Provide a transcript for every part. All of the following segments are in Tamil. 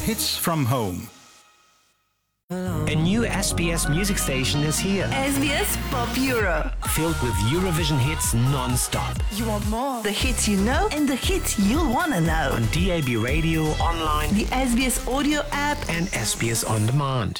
hits from home. A new SBS music station is here, SBS Pop Euro. filled with Eurovision hits non-stop. You want more? The hits you know and the hits you'll want to know. On DAB radio, online, The SBS audio app. and SBS On Demand.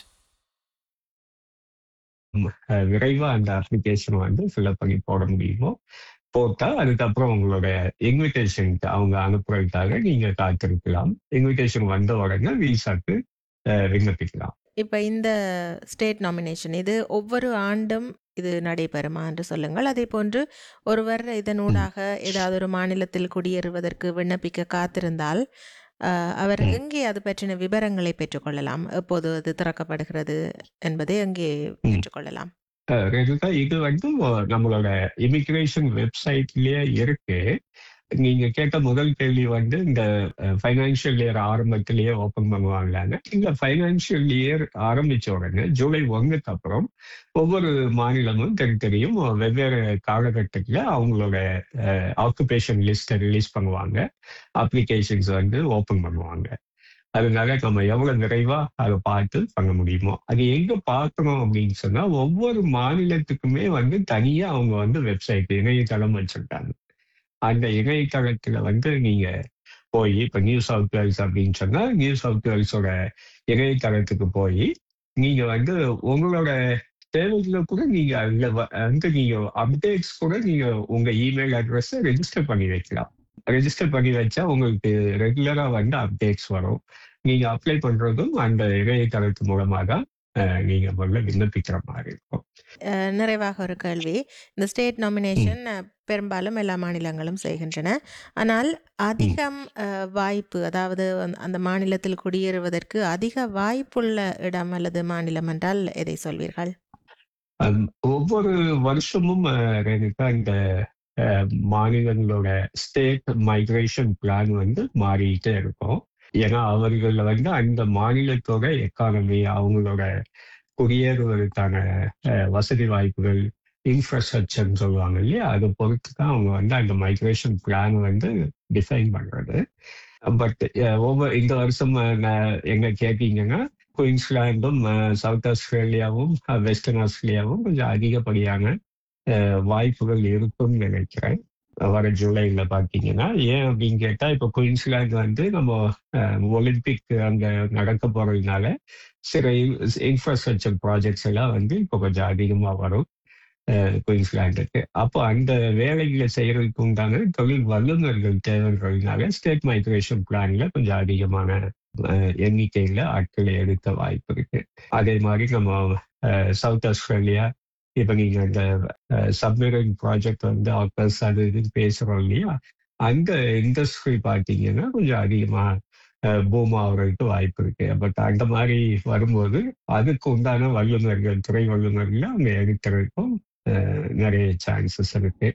அஹ் விரைவா அந்த அப்ளிகேஷன் வந்து ஃபில்அப் பண்ணி போட முடியுமோ போட்டா அதுக்கப்புறம் உங்களோட இன்விடேஷனுக்கு அவங்க அனுப்புறதுக்காக நீங்க காத்திருக்கலாம் இன்விடேஷன் வந்த உடனே விசாக்கு அஹ், விண்ணப்பிக்கலாம் இப்போ இந்த ஸ்டேட் நாமினேஷன் இது ஒவ்வொரு ஆண்டும் இது நடைபெறுமா என்று சொல்லுங்கள் அதே போன்று ஒருவர் இதனூடாக ஏதாவது ஒரு மாநிலத்தில் குடியேறுவதற்கு விண்ணப்பிக்க காத்திருந்தால் அஹ், அவர் ம். எங்கே அது பற்றின விவரங்களை பெற்றுக்கொள்ளலாம் எப்போது அது திறக்கப்படுகிறது என்பதை எங்கே ம். பெற்றுக்கொள்ளலாம் அஹ், ரேணுகா, இது வந்து நம்மளோட இமிகிரேஷன் வெப்சைட்லயே இருக்கு நீங்க கேட்ட முதல் கேள்வி வந்து இந்த ஃபைனான்சியல் இயர் ஆரம்பத்திலேயே ஓபன் பண்ணுவாங்களான்னு இந்த ஃபைனான்சியல் இயர் ஆரம்பிச்ச உடனே ஜூலை ஒன்னுக்கு அப்புறம் ஒவ்வொரு மாநிலமும் தனித்தனியும் வெவ்வேறு காலகட்டத்தில் அவங்களோட ஆக்குபேஷன் லிஸ்ட்டை ரிலீஸ் பண்ணுவாங்க அப்ளிகேஷன்ஸ் வந்து ஓபன் பண்ணுவாங்க அதனால நம்ம எவ்வளவு விரைவா அதை பார்த்து பண்ண முடியுமோ அது எங்க பார்க்கணும் அப்படின்னு சொன்னா ஒவ்வொரு மாநிலத்துக்குமே வந்து தனியா அவங்க வந்து வெப்சைட் இணையதளம் வச்சிருக்காங்க அந்த இணையதளத்துல வந்து நீங்க போய் இப்ப நியூ சவுத் வேல்ஸ் அப்படின்னு சொன்னா நியூ சவுத் வேல்ஸோட இணையதளத்துக்கு போய் நீங்க வந்து உங்களோட தேவைகளை கூட நீங்க அதுல வ- வந்து நீங்க அப்டேட்ஸ் கூட நீங்க உங்க இமெயில் அட்ரஸ் ரெஜிஸ்டர் பண்ணி வைக்கலாம் ரெஜிஸ்டர் பண்ணி வச்சா உங்களுக்கு ரெகுலரா வந்து அப்டேட்ஸ் வரும் நீங்க அப்ளை பண்றதும் அந்த இணையதளத்து மூலமா தான் அஹ், நீங்க முதல்ல விண்ணப்பிக்கிற மாதிரி இருக்கும் அஹ், நிறைவாக ஒரு கேள்வி இந்த ஸ்டேட் நாமினேஷன் பெரும்பாலும் எல்லா மாநிலங்களும் செய்கின்றன ஆனால் அதிகம் அஹ், வாய்ப்பு அதாவது அந்த- அந்த மாநிலத்தில் குடியேறுவதற்கு அதிக வாய்ப்புள்ள இடம் அல்லது மாநிலம் என்றால் எதை சொல்வீர்கள் அம், ஒவ்வொரு வருஷமும் அஹ், ரேணுகா இந்த அஹ், மாநிலங்களோட ஸ்டேட் மைக்ரேஷன் பிளான் வந்து மாறிக்கிட்டே இருக்கும் ஏன்னா அவர்கள் வந்து அந்த மாநிலத்தோட எக்கானமி அவங்களோட குடியேறுவதற்கான அஹ், வசதி வாய்ப்புகள் இன்ஃப்ராஸ்ட்ரக்சர்னு சொல்லுவாங்க இல்லையா அதை பொறுத்து தான் அவங்க வந்து அந்த மைக்ரேஷன் பிளான் வந்து டிஃபைன் பண்றது பட் ஒவ்வொரு இந்த வருஷம் அஹ், நான் எங்க கேட்டீங்கன்னா குயின்ஸ்லாண்டும் சவுத் ஆஸ்திரேலியாவும் அஹ், வெஸ்டர்ன் ஆஸ்திரேலியாவும் கொஞ்சம் அதிகப்படியான அஹ், வாய்ப்புகள் இருக்கும்னு நினைக்கிறேன் வர ஜூலைல பாத்தீங்கன்னா ஏன் அப்படின்னு கேட்டா இப்ப குயின்ஸ்லாந்து வந்து நம்ம அஹ், ஒலிம்பிக் அங்க நடக்க போறதுனால சில இன்ஃப்ராஸ்ட்ரக்சர் ப்ராஜெக்ட்ஸ் எல்லாம் வந்து இப்போ கொஞ்சம் அதிகமா வரும் அஹ், குயின்ஸ்லாண்டுக்கு அப்போ அந்த வேலைகளை செய்யறதுக்கு உண்டான தொழில் வல்லுநர்கள் தேவைன்றதுனால ஸ்டேட் மைக்ரேஷன் பிளான்ல கொஞ்சம் அதிகமான அஹ், எண்ணிக்கையில ஆட்களை எடுக்க வாய்ப்பு இருக்கு அதே மாதிரி நம்ம அஹ், சவுத் ஆஸ்திரேலியா இப்ப நீங்க இந்த சப்மரைன் ப்ராஜெக்ட் வந்து ஆக்கர்ஸ் அது இதுன்னு பேசுறோம் இல்லையா அந்த இண்டஸ்ட்ரி பார்த்தீங்கன்னா கொஞ்சம் அதிகமா பூம் ஆகுறதுக்கு வாய்ப்பு இருக்கு பட் அந்த மாதிரி வரும்போது அதுக்கு உண்டான வல்லுநர்கள் துறை வல்லுநர்கள் அங்க எடுக்கிறதுக்கும் அஹ், நிறைய சான்சஸ் இருக்கு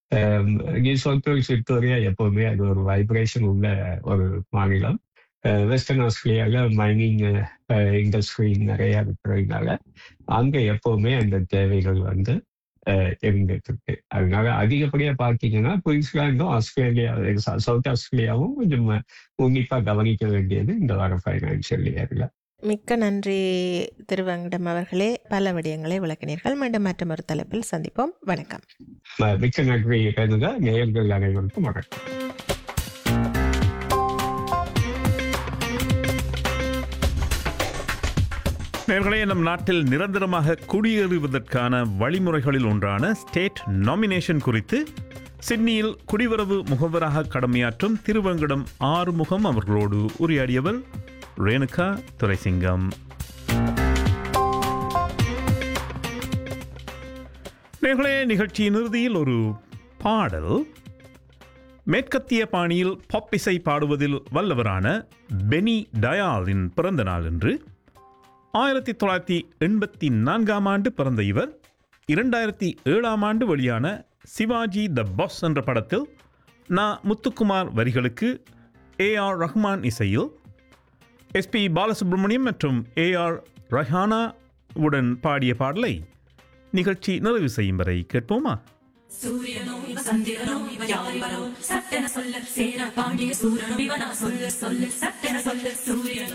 நியூ சவுத் வேல்ஸ் விக்டோரியா எப்பவுமே அது ஒரு வைப்ரேஷன் உள்ள ஒரு மாநிலம் வெஸ்டர்ன் ஆஸ்திரேலியால மைனிங் இண்டஸ்ட்ரி நிறைய இருக்கிறதுனால அங்க எப்பவுமே அந்த தேவைகள் வந்து அஹ், இருந்துட்டு இருக்கு அதனால அதிகப்படியா பார்த்தீங்கன்னா குயின்ஸ்லாண்டும் ஆஸ்திரேலியா ச- சவுத் ஆஸ்திரேலியாவும் கொஞ்சம் உன்னிப்பா கவனிக்க வேண்டியது இந்த வார ஃபைனான்சியல் இயர்ல மிக்க நன்றி திருவங்கிடம் அவர்களே பல விடயங்களை விளக்கினீர்கள் மீண்டும் மற்றொரு தலைப்பில் சந்திப்போம் வணக்கம் மிக்க நன்றி ரேணுகா நேயர்கள் அனைவருக்கும் வணக்கம் நேர்களே நம் நாட்டில் நிரந்தரமாக குடியேறுவதற்கான வழிமுறைகளில் ஒன்றான ஸ்டேட் நாமினேஷன் குறித்து சிட்னியில் குடிவரவு முகவராக கடமையாற்றும் திருவங்கடம் ஆறுமுகம் அவர்களோடு உரையாடியவர் ரேணுகா துரைசிங்கம் நேர்களே நிகழ்ச்சியின் இறுதியில் ஒரு பாடல் மேற்கத்திய பாணியில் பாப் இசை பாடுவதில் வல்லவரான பெனி டயாலின் பிறந்த நாள் என்று ஆயிரத்தி தொள்ளாயிரத்தி எண்பத்தி நான்காம் ஆண்டு பிறந்த இவர் இரண்டாயிரத்தி ஏழாம் ஆண்டு வெளியான சிவாஜி த பாஸ் என்ற படத்தில் நா முத்துக்குமார் வரிகளுக்கு ஏ ஆர் ரஹ்மான் இசையில் எஸ்பி பாலசுப்ரமணியம் மற்றும் ஏ ஆர் ரஹானா உடன் பாடிய பாடலை நிகழ்ச்சி நிறைவு செய்யும் வரை கேட்போமா சூரியனோ இவ சந்திரனோ இவ யார் இவரோ சட்டென சொல்ல சேர பாண்டிய சூரனோ இவனா சொல்லு சொல்லு சட்டென சொல்லு சூரியன்